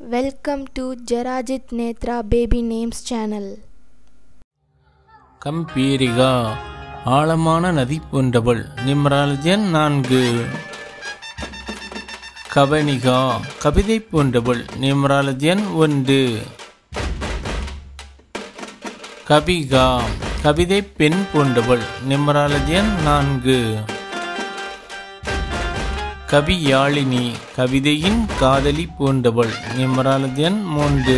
Welcome to Jarajit Netra Baby Names channel. கம்பீரிகா ஆழமான நதி போன்றவள் நிம்ராலஜன் நான்கு கவனிகா கவிதை போன்றவள் நிம்ராலஜன் ஒன்று கபிகா கவிதை பெண் போன்றவள் நிம்ராலஜன் நான்கு கவியாழினி கவிதையின் காதலி போன்றவள் நிம்ராலஜன் மூன்று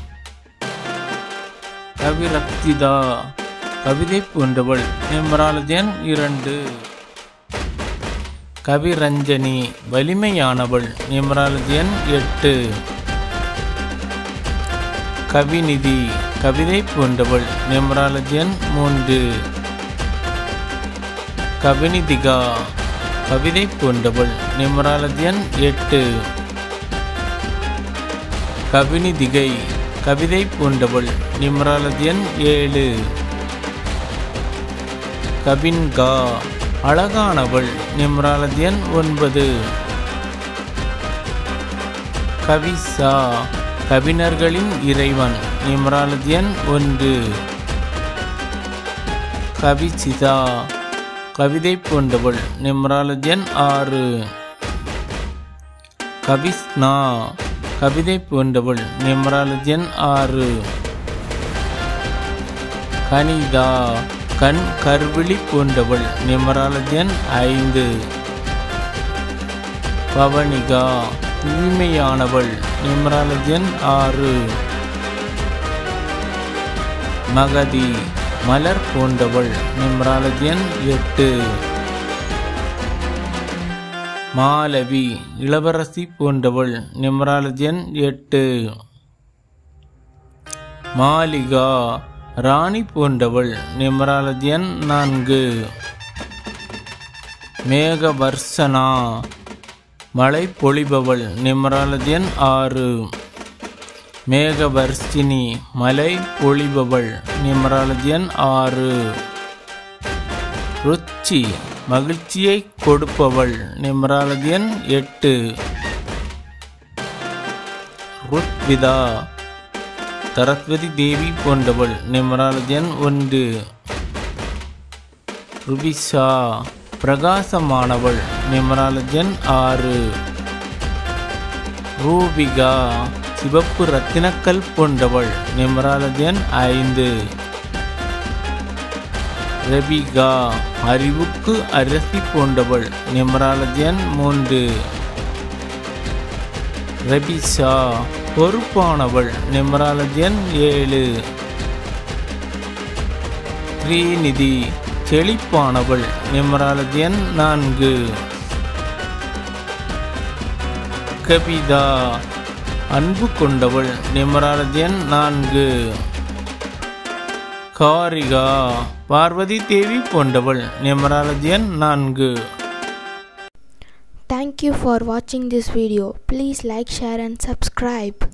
கவிரக்திதா கவிதை போன்றவள் நிம்ராலஜன் இரண்டு கவிரஞ்சனி வலிமையானவள் நிம்ராலஜன் எட்டு கவிநிதி கவிதை போன்றவள் நிம்ராலஜன் மூன்று கவிநிதிகா கவிதை போன்றவள் நிம்ராலஜன் எட்டு கவினிதிகை கவிதை போன்றவள் நிம்ராலஜன் ஏழு கவின்கா அழகானவள் நிம்ராலஜன் ஒன்பது கவிசா கவிஞர்களின் இறைவன் நிம்ராலஜன் ஒன்று கவிசிதா கவிதை போன்றவள் நிம்ராலஜன் ஆறு கவிஸ்னா கவிதை போன்றவள் நிம்ராலஜன் ஆறு கனிதா கண் கர்விழி போன்றவள் நிமராலஜன் ஐந்து பவனிகா தூய்மையானவள் நிமராலஜன் ஆறு மகதி மலர் போன்றவள் நிம்ராலஜன் எட்டு மாலவி இளவரசி போன்றவள் நிம்ராலஜன் எட்டு மாலிகா ராணி போன்றவள் நிம்ராலஜன் நான்கு மேகவர்சனா மழை பொழிபவள் நிம்ராலஜன் ஆறு மேகவர்ஷினி மலை பொழிபவள் நிம்ராலஜன் ஆறு ருச்சி மகிழ்ச்சியை கொடுப்பவள் நிம்ராலஜன் எட்டு ருத்விதா சரஸ்வதி தேவி போன்றவள் நிமராலஜன் ஒன்று ருபிஷா பிரகாசமானவள் நிமராலஜன் ஆறு ரூபிகா சிவப்பு ரத்தினக்கல் போன்றவள் நிமராலஜன் ஐந்து ரபிகா அறிவுக்கு அரசி போன்றவள் நிமராலஜன் மூன்று ரபிஷா பொறுப்பானவள் நிமராலஜன் ஏழு ஸ்ரீநிதி செழிப்பானவள் நிமராலஜன் நான்கு கபிதா அன்பு கொண்டவள் நிமராலஜன் நான்கு காரிகா பார்வதி தேவி போன்றவள் நிமராலஜன் நான்கு Thank you for watching this video. Please like, share and subscribe.